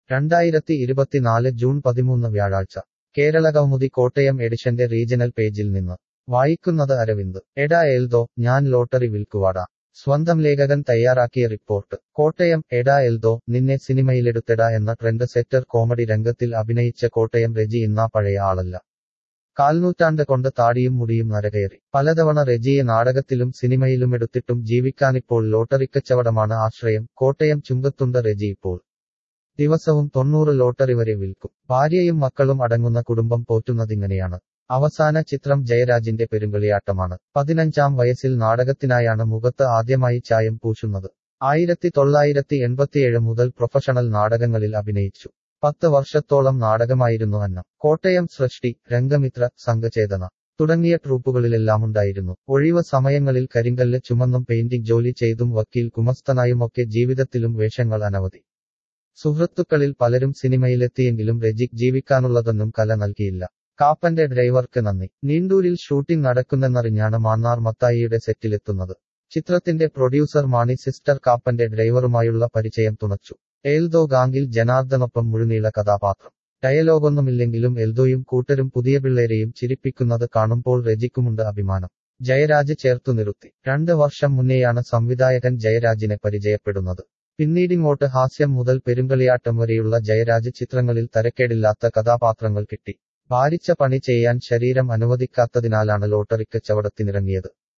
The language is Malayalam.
രണ്ടായിരത്തി ഇരുപത്തിനാല് ജൂൺ പതിമൂന്ന് വ്യാഴാഴ്ച കേരള കൗമുദി കോട്ടയം എഡിഷന്റെ റീജണൽ പേജിൽ നിന്ന് വായിക്കുന്നത് അരവിന്ദ് എടാ എൽദോ ഞാൻ ലോട്ടറി വിൽക്കുവാടാ സ്വന്തം ലേഖകൻ തയ്യാറാക്കിയ റിപ്പോർട്ട് കോട്ടയം എടാ എൽദോ നിന്നെ സിനിമയിലെടുത്തെടാ എന്ന ട്രെൻഡ് സെറ്റർ കോമഡി രംഗത്തിൽ അഭിനയിച്ച കോട്ടയം റെജി ഇന്നാ പഴയ ആളല്ല കാൽനൂറ്റാണ്ട് കൊണ്ട് താടിയും മുടിയും നരകയറി പലതവണ റെജിയെ നാടകത്തിലും സിനിമയിലും എടുത്തിട്ടും ജീവിക്കാനിപ്പോൾ ലോട്ടറിക്കച്ചവടമാണ് ആശ്രയം കോട്ടയം ചുങ്കത്തുണ്ട് റെജി ഇപ്പോൾ ദിവസവും തൊണ്ണൂറ് ലോട്ടറി വരെ വിൽക്കും ഭാര്യയും മക്കളും അടങ്ങുന്ന കുടുംബം പോറ്റുന്നതിങ്ങനെയാണ് അവസാന ചിത്രം ജയരാജിന്റെ പെരുങ്കളിയാട്ടമാണ് പതിനഞ്ചാം വയസ്സിൽ നാടകത്തിനായാണ് മുഖത്ത് ആദ്യമായി ചായം പൂശുന്നത് ആയിരത്തി തൊള്ളായിരത്തി എൺപത്തിയേഴ് മുതൽ പ്രൊഫഷണൽ നാടകങ്ങളിൽ അഭിനയിച്ചു പത്ത് വർഷത്തോളം നാടകമായിരുന്നു അന്നം കോട്ടയം സൃഷ്ടി രംഗമിത്ര സംഘചേതന തുടങ്ങിയ ട്രൂപ്പുകളിലെല്ലാമുണ്ടായിരുന്നു ഒഴിവ് സമയങ്ങളിൽ കരിങ്കല്ല് ചുമന്നും പെയിന്റിംഗ് ജോലി ചെയ്തും വക്കീൽ കുമസ്തനായുമൊക്കെ ജീവിതത്തിലും വേഷങ്ങൾ അനവധി സുഹൃത്തുക്കളിൽ പലരും സിനിമയിലെത്തിയെങ്കിലും രജിക് ജീവിക്കാനുള്ളതൊന്നും കല നൽകിയില്ല കാപ്പന്റെ ഡ്രൈവർക്ക് നന്ദി നീണ്ടൂരിൽ ഷൂട്ടിംഗ് നടക്കുന്നെന്നറിഞ്ഞാണ് മാന്നാർ മത്തായിയുടെ സെറ്റിലെത്തുന്നത് ചിത്രത്തിന്റെ പ്രൊഡ്യൂസർ മാണി സിസ്റ്റർ കാപ്പന്റെ ഡ്രൈവറുമായുള്ള പരിചയം തുണച്ചു എൽദോ ഗാംഗിൽ ജനാർദ്ദനൊപ്പം മുഴുനീള കഥാപാത്രം ഡയലോഗൊന്നുമില്ലെങ്കിലും എൽദോയും കൂട്ടരും പുതിയ പിള്ളേരെയും ചിരിപ്പിക്കുന്നത് കാണുമ്പോൾ രജിക്കുമുണ്ട് അഭിമാനം ജയരാജ് ചേർത്തു നിർത്തി രണ്ട് വർഷം മുന്നേയാണ് സംവിധായകൻ ജയരാജിനെ പരിചയപ്പെടുന്നത് പിന്നീടിങ്ങോട്ട് ഹാസ്യം മുതൽ പെരുങ്കളിയാട്ടം വരെയുള്ള ജയരാജ് ചിത്രങ്ങളിൽ തരക്കേടില്ലാത്ത കഥാപാത്രങ്ങൾ കിട്ടി ഭാരിച്ച പണി ചെയ്യാൻ ശരീരം അനുവദിക്കാത്തതിനാലാണ് ലോട്ടറിക്ക് ചവടത്തിനിറങ്ങിയത്